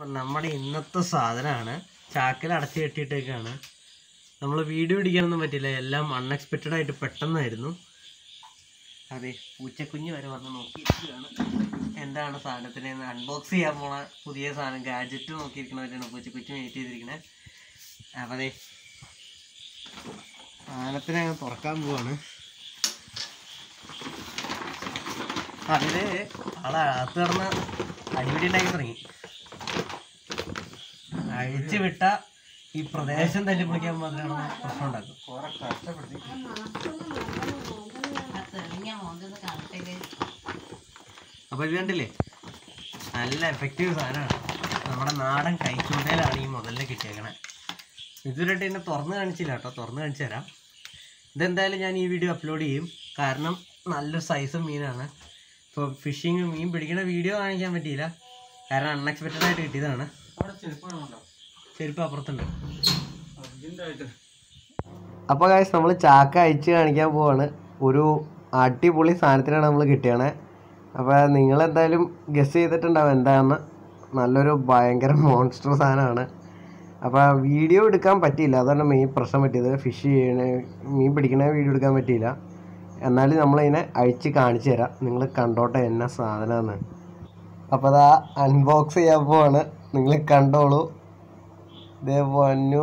നമ്മുടെ ഇന്നത്തെ സാധനമാണ് ചാക്കിൽ അടച്ചു കെട്ടിയിട്ടേക്കാണ് നമ്മൾ വീഡിയോ പിടിക്കാനൊന്നും പറ്റില്ല എല്ലാം അൺഎക്സ്പെക്റ്റഡ് ആയിട്ട് പെട്ടെന്നായിരുന്നു അതെ പൂച്ചക്കുഞ്ഞ് വരെ വന്ന് നോക്കിയിരിക്കുകയാണ് എന്താണ് സാധനത്തിന് അൺബോക്സ് ചെയ്യാൻ പോണ പുതിയ സാധനം ഗാഡ്ജറ്റ് നോക്കിയിരിക്കണവരാണ് പൂച്ചക്കുഞ്ഞ് വെയിറ്റ് ചെയ്തിരിക്കണേ അപ്പം അതെ സാധനത്തിനെ അങ്ങ് തുറക്കാൻ പോവാണ് അതില് ആളകത്ത് കിടന്ന് അടിപിടി ഉണ്ടാക്കി തുടങ്ങി അഴിച്ചു വിട്ട ഈ പ്രദേശം തല്ലി പൊളിക്കാൻ മാത്രമാണ് പ്രശ്നം ഉണ്ടാക്കും അപ്പൊ ഇത് കണ്ടില്ലേ നല്ല എഫക്റ്റീവ് സാധനമാണ് നമ്മുടെ നാടൻ കൈച്ചൂണ്ടയിലാണ് ഈ മുതലിനെ കിട്ടിയേക്കണേ ഇതുവരെയായിട്ട് എന്നെ തുറന്ന് കാണിച്ചില്ല കേട്ടോ തുറന്ന് കാണിച്ചു തരാം ഇതെന്തായാലും ഞാൻ ഈ വീഡിയോ അപ്ലോഡ് ചെയ്യും കാരണം നല്ലൊരു സൈസ് മീനാണ് ഇപ്പോൾ ഫിഷിങ് മീൻ പിടിക്കുന്ന വീഡിയോ കാണിക്കാൻ പറ്റിയില്ല കാരണം അൺഎക്സ്പെക്റ്റഡ് ആയിട്ട് കിട്ടിയതാണ് ചെരുപ്പ് അപ്പുറത്തുണ്ട് അപ്പോൾ കാശ് നമ്മൾ ചാക്ക അയച്ച് കാണിക്കാൻ പോവാണ് ഒരു അടിപൊളി സാധനത്തിനാണ് നമ്മൾ കിട്ടിയത് അപ്പോൾ നിങ്ങൾ എന്തായാലും ഗസ് ചെയ്തിട്ടുണ്ടാവും എന്താണെന്ന് നല്ലൊരു ഭയങ്കര മോൺസ്റ്റർ സാധനമാണ് അപ്പോൾ വീഡിയോ എടുക്കാൻ പറ്റിയില്ല അതാണ് മെയിൻ പ്രശ്നം പറ്റിയത് ഫിഷ് ചെയ്യണ മീൻ പിടിക്കണ വീഡിയോ എടുക്കാൻ പറ്റിയില്ല എന്നാലും നമ്മളതിനെ അഴിച്ച് കാണിച്ചു തരാം നിങ്ങൾ കണ്ടോട്ടെ എന്നാ സാധനമാണ് അപ്പോൾ അതാ അൺബോക്സ് ചെയ്യാൻ പോവാണ് നിങ്ങൾ കണ്ടോളൂ ഇതേ പൊന്നു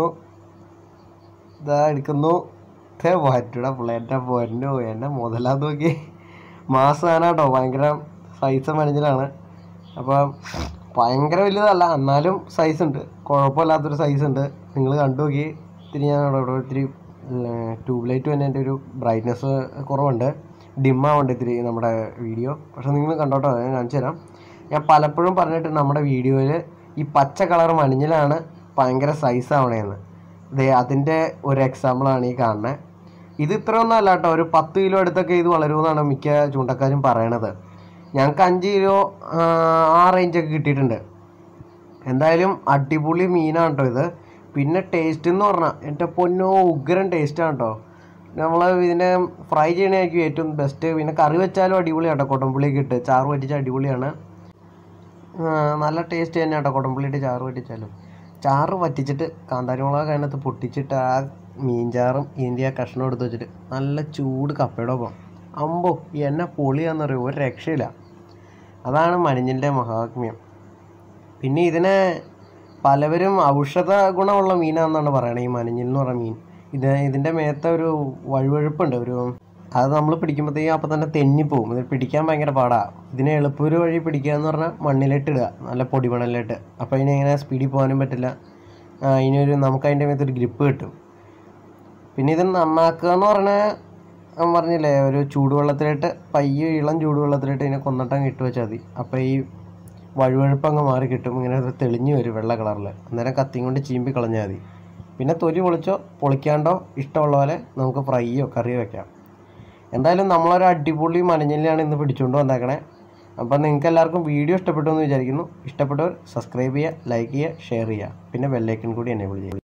ഇതാ എടുക്കുന്നു ഇതേ പറ്റൂടാ പിള്ളേരുടെ പൊന്നു എന്നെ മുതലാ നോക്കി മാസാണ് കേട്ടോ ഭയങ്കര സൈസ് മനസ്സിലാണ് അപ്പോൾ ഭയങ്കര വലുതല്ല എന്നാലും സൈസ് ഉണ്ട് കുഴപ്പമില്ലാത്തൊരു സൈസ് ഉണ്ട് നിങ്ങൾ കണ്ടു നോക്കി ഇത്തിരി ഞാൻ ഇവിടെ ഇവിടെ ഇത്തിരി ട്യൂബ് ലൈറ്റ് തന്നെ എൻ്റെ ഒരു ബ്രൈറ്റ്നെസ് കുറവുണ്ട് ഡിമ്മാവുണ്ട് ഇത്തിരി നമ്മുടെ വീഡിയോ പക്ഷെ നിങ്ങൾ കണ്ടോട്ടോ ഞാൻ കാണിച്ചു തരാം ഞാൻ പലപ്പോഴും പറഞ്ഞിട്ട് നമ്മുടെ വീഡിയോയിൽ ഈ പച്ച കളർ മഞ്ഞിലാണ് ഭയങ്കര സൈസ് ആവണേന്ന് ദേ അതിൻ്റെ ഒരു എക്സാമ്പിളാണ് ഈ കാണുന്നത് ഇത് ഇത്രയൊന്നും അല്ല കേട്ടോ ഒരു പത്ത് കിലോ അടുത്തൊക്കെ ഇത് വളരുമെന്നാണ് മിക്ക ചൂണ്ടക്കാരും പറയണത് ഞങ്ങൾക്ക് അഞ്ച് കിലോ ആ, ആ റേഞ്ചൊക്കെ കിട്ടിയിട്ടുണ്ട് എന്തായാലും അടിപൊളി മീനാണ് കേട്ടോ ഇത് പിന്നെ ടേസ്റ്റ് എന്ന് പറഞ്ഞാൽ എൻ്റെ പൊന്നോ ഉഗ്രൻ ടേസ്റ്റാണ് കേട്ടോ നമ്മൾ ഇതിനെ ഫ്രൈ ചെയ്യണമായിരിക്കും ഏറ്റവും ബെസ്റ്റ് പിന്നെ കറി വെച്ചാലും അടിപൊളിയാണ് കേട്ടോ കൊട്ടമ്പുളിയൊക്കെ ഇട്ട് ചാറ് വറ്റിച്ച അടിപൊളിയാണ് ആ, നല്ല ടേസ്റ്റ് തന്നെ കേട്ടോ കൊടമ്പുള്ളിയിട്ട് ചാറ് വറ്റിച്ചാലും ചാറ് വറ്റിച്ചിട്ട് കാന്താരിമുളക് അതിനകത്ത് പൊട്ടിച്ചിട്ട് ആ മീൻചാറും ഇതിൻ്റെ ആ കഷ്ണം എടുത്ത് വെച്ചിട്ട് നല്ല ചൂട് കപ്പയുടെ ഒപ്പം അമ്പോ എന്നെ പൊളിയാന്ന് പറയും ഒരു രക്ഷയില്ല അതാണ് മണിഞ്ഞിൻ്റെ മഹാത്മ്യം പിന്നെ ഇതിനെ പലവരും ഔഷധ ഗുണമുള്ള മീനാണെന്നാണ് പറയണത് ഈ മണിഞ്ഞിൽ എന്ന് പറഞ്ഞ മീൻ ഇത് ഇതിൻ്റെ മേത്തെ ഒരു വഴുവഴുപ്പുണ്ട് ഒരു അത് നമ്മൾ പിടിക്കുമ്പോഴത്തേക്കും അപ്പം തന്നെ തെന്നിപ്പോവും ഇത് പിടിക്കാൻ ഭയങ്കര പാടാണ് ഇതിനെ എളുപ്പൊരു വഴി പിടിക്കുക എന്ന് പറഞ്ഞാൽ മണ്ണിലിട്ട് ഇടുക നല്ല പൊടി മണലിലിട്ട് അപ്പോൾ ഇതിനെ ഇങ്ങനെ സ്പീഡിൽ പോകാനും പറ്റില്ല ആ, ഇതിനൊരു നമുക്ക് അതിൻ്റെ മേത്തൊരു ഗ്രിപ്പ് കിട്ടും പിന്നെ ഇത് നന്നാക്കുക എന്ന് പറഞ്ഞാൽ ഞാൻ പറഞ്ഞില്ലേ ഒരു ചൂടുവെള്ളത്തിലിട്ട് പയ്യെ ഇളം ചൂടുവെള്ളത്തിലിട്ട് ഇതിനെ കൊന്നിട്ടങ്ങ് ഇട്ട് വെച്ചാൽ മതി അപ്പോൾ ഈ വഴുവഴുപ്പ് അങ്ങ് മാറി കിട്ടും ഇങ്ങനെ അത് തെളിഞ്ഞു വരും വെള്ള കളറിൽ അന്നേരം കത്തിയും കൊണ്ട് ചീമ്പി കളഞ്ഞാൽ മതി പിന്നെ തൊലി പൊളിച്ചോ പൊളിക്കാണ്ടോ ഇഷ്ടമുള്ള പോലെ നമുക്ക് ഫ്രൈയോ കറിയോ വെക്കാം എന്തായാലും നമ്മളൊരു അടിപൊളി മലഞ്ഞിലാണ് ഇന്ന് പിടിച്ചുകൊണ്ട് വന്നേക്കണേ അപ്പം നിങ്ങൾക്ക് എല്ലാവർക്കും വീഡിയോ ഇഷ്ടപ്പെട്ടു എന്ന് വിചാരിക്കുന്നു ഇഷ്ടപ്പെട്ടവർ സബ്സ്ക്രൈബ് ചെയ്യുക ലൈക്ക് ചെയ്യുക ഷെയർ ചെയ്യുക പിന്നെ ബെല്ലൈക്കൺ കൂടി എനേബിൾ ചെയ്യുക